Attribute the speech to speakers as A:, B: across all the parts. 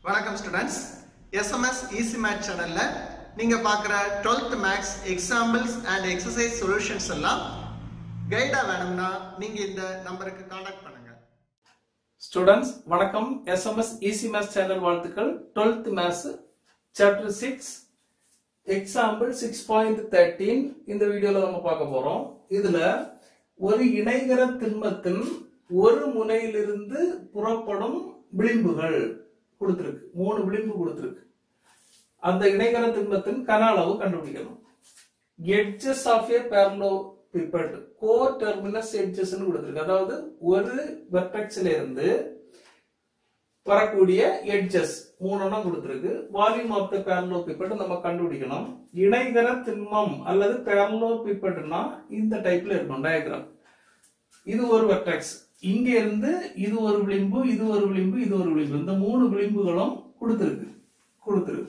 A: வணக்கம் students SMS easy math சேனல்ல நீங்க பார்க்குற 12th maths examples and exercise solutions எல்லாம் கைடா வேணும்னா நீங்க இந்த நம்பருக்கு காண்டாக்ட் பண்ணுங்க
B: ஸ்டூடெண்ட்ஸ் வணக்கம் எஸ்எம்எஸ் ஈஸி மேத்ஸ் சேனல் வாழ்த்துக்கள் 12th maths chapter six example six point thirteen இந்த வீடியோல நம்ம பார்க்க போறோம் இதுல ஒரு இணைகர திண்மத்தின் ஒரு முனையிலிருந்து புறப்படும் விளிம்புகள் கொடுத்திருக்கு மூணு விளிம்பு கொடுத்திருக்கு அந்த இணைகர திண்மத்தின் கன அளவு கண்டுபிடிக்கணும் edges of a parallelepiped coterminous edges கொடுத்திருக்கு அதாவது ஒரு வெர்டெக்ஸ்ல இருந்து வரக்கூடிய எட்ஜஸ் மூணுன்னா கொடுத்திருக்கு வால்யூம் ஆஃப் த parallelepiped நம்ம கண்டுபிடிக்கணும் இணைகர திண்மம் அல்லது parallelepipedனா இந்த டைப்ல இருக்கும் டயக்ராம் இது ஒரு வெர்டெக்ஸ் இங்க இருந்து இது ஒரு விளிம்பு இது ஒரு விளிம்பு இது ஒரு விளிம்பு இந்த மூணு விளிம்புகளும் கொடுத்திருக்கு கொடுத்திருக்கு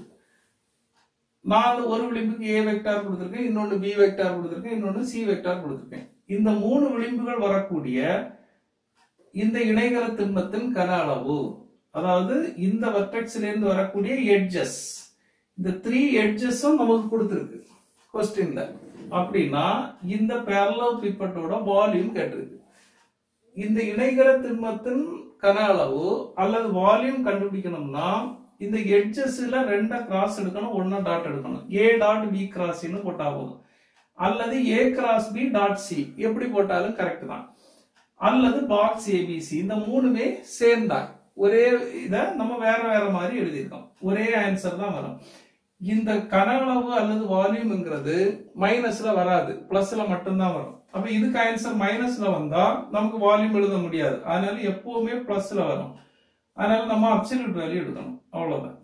B: நான் ஒரு விளிம்புக்கு ஏ வெக்டார் கொடுத்திருக்கேன் இன்னொன்னு பி வெக்டார் கொடுத்திருக்கேன் இன்னொன்னு சி வெக்டார் கொடுத்திருக்கேன் இந்த மூணு விளிம்புகள் வரக்கூடிய இந்த இணைகர திண்மத்தின் கன அளவு அதாவது இந்த வெர்டெக்ஸ்ல இருந்து வரக்கூடிய எட்ஜஸ் இந்த த்ரீ எட்ஜஸும் நமக்கு கொடுத்திருக்கு கொஸ்டின்ல அப்படின்னா இந்த பேரலோபிப்பட்டோட வால்யூம் கேட்டிருக்கு இந்த இணைகர திண்மத்தின் கன அளவு அல்லது வால்யூம் கண்டுபிடிக்கணும்னா இந்த எட்ஜஸ்ல ரெண்டா கிராஸ் எடுக்கணும் ஒன்னா டாட் எடுக்கணும் ஏ டாட் பி கிராஸ்னு போட்டா போதும் அல்லது a cross b dot c எப்படி போட்டாலும் கரெக்ட் தான் அல்லது பாக்ஸ் ஏபிசி இந்த மூணுமே சேம் தான் ஒரே இத நம்ம வேற வேற மாதிரி எழுதியிருக்கோம் ஒரே ஆன்சர் தான் வரும் இந்த கன அளவு அல்லது வால்யூம்ங்கிறது மைனஸ்ல வராது பிளஸ்ல மட்டும்தான் வரும் அப்ப இதுக்கு ஆன்சர் மைனஸ்ல வந்தா நமக்கு வால்யூம் எழுத முடியாது அதனால எப்பவுமே பிளஸ்ல வரும் அதனால நம்ம அப்சல்யூட் வேல்யூ எடுக்கணும் அவ்வளவுதான்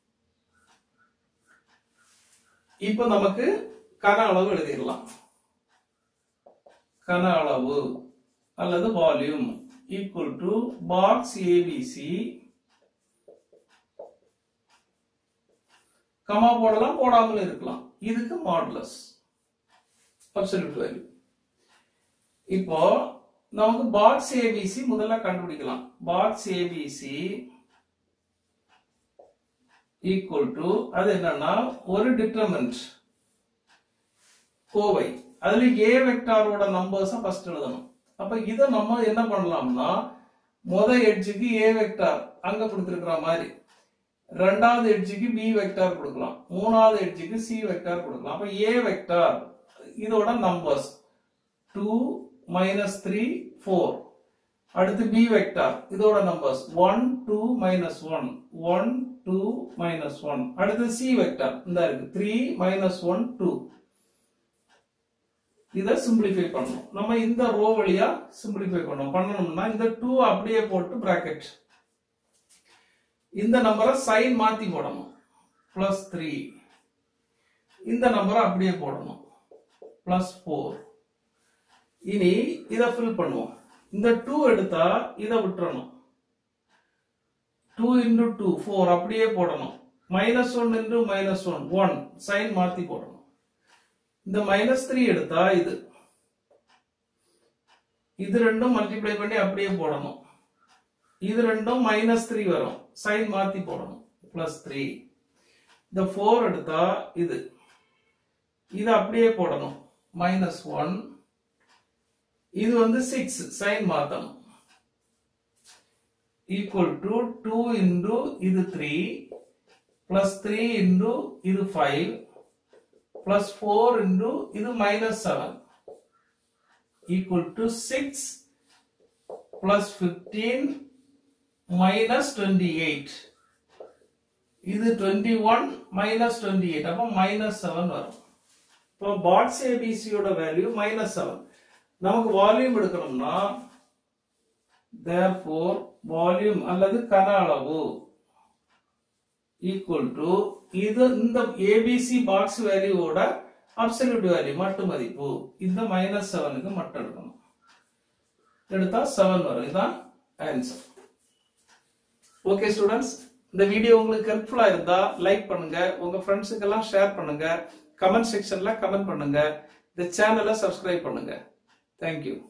B: இப்போ நமக்கு கன அளவு எழுதிடலாம் கன அளவு அல்லது volume equal to box ABC comma போடலாம் போடாமல் இருக்கலாம் இதுக்கு மாடுலஸ் அப்சல்யூட் வேல்யூ இப்போ நமக்கு பாக்ஸ் ஏபிசி முதல்ல கண்டுபிடிக்கலாம் பாக்ஸ் ஏபிசி ஈக்குவல் டு அது என்னன்னா ஒரு டிட்டர்மெண்ட் கோவை அதுல ஏ வெக்டாரோட நம்பர்ஸ் ஃபர்ஸ்ட் எழுதணும் அப்ப இத நம்ம என்ன பண்ணலாம்னா முத எட்ஜுக்கு ஏ வெக்டார் அங்க கொடுத்திருக்கிற மாதிரி ரெண்டாவது எட்ஜுக்கு பி வெக்டார் கொடுக்கலாம் மூணாவது எட்ஜுக்கு சி வெக்டார் கொடுக்கலாம் அப்ப ஏ வெக்டார் இதோட numbers two minus three four அடுத்து பி வெக்டார் இதோட numbers one two minus one one two minus one அடுத்து சி வெக்டார் இந்த இருக்கு த்ரீ மைனஸ் ஒன் டூ இதை சிம்பிளிஃபை பண்ணணும் நம்ம இந்த ரோ வழியா சிம்பிளிஃபை பண்ணணும் பண்ணணும்னா இந்த டூ அப்படியே போட்டு பிராக்கெட் இந்த நம்பரை சைன் மாத்தி போடணும் பிளஸ் த்ரீ இந்த நம்பரை அப்படியே போடணும் பிளஸ் ஃபோர் இனி இதை ஃபில் பண்ணுவோம் இந்த டூ எடுத்தா இதை விட்டுறணும் டூ இன்டூ டூ ஃபோர் அப்படியே போடணும் minus one into minus one one sign மாத்தி போடணும் இந்த மைனஸ் த்ரீ எடுத்தா இது இது ரெண்டும் மல்டிப்ளை பண்ணி அப்படியே போடணும் இது ரெண்டும் மைனஸ் த்ரீ வரும் சைன் மாத்தி போடணும் பிளஸ் த்ரீ இந்த ஃபோர் எடுத்தா இது இது அப்படியே போடணும் மைனஸ் ஒன் இது வந்து சிக்ஸ் சைன் மாத்தணும் ஈக்குவல் டு டூ இன்டூ இது த்ரீ பிளஸ் த்ரீ இன்டூ இது ஃபைவ் பிளஸ் ஃபோர் இன்டூ இது minus seven equal to six plus fifteen minus twenty eight இது twenty one minus twenty eight அப்போ minus seven வரும் இப்போ பாட்ஸ் ஏபிசியோட வேல்யூ மைனஸ் செவன் நமக்கு வால்யூம் எடுக்கணும்னா therefore வால்யூம் அல்லது கன அளவு ஈக்குவல் டு இது இந்த ஏபிசி பாக்ஸ் வேல்யூவோட அப்சல்யூட் வேல்யூ மட்டு மதிப்பு இந்த மைனஸ் செவனுக்கு மட்டும் எடுக்கணும் எடுத்தா செவன் வரும் இதுதான் ஆன்சர் ஓகே ஸ்டூடெண்ட்ஸ் இந்த வீடியோ உங்களுக்கு ஹெல்ப்ஃபுல்லா இருந்தா லைக் பண்ணுங்க உங்க ஃப்ரெண்ட்ஸுக்கு எல்லாம் ஷேர் பண்ணுங்க கமெண்ட் செக்ஷன்ல கமெண்ட் பண்ணுங்க இந்த சேனலை சப்ஸ்கிரைப் பண்ணுங்க தேங்க்யூ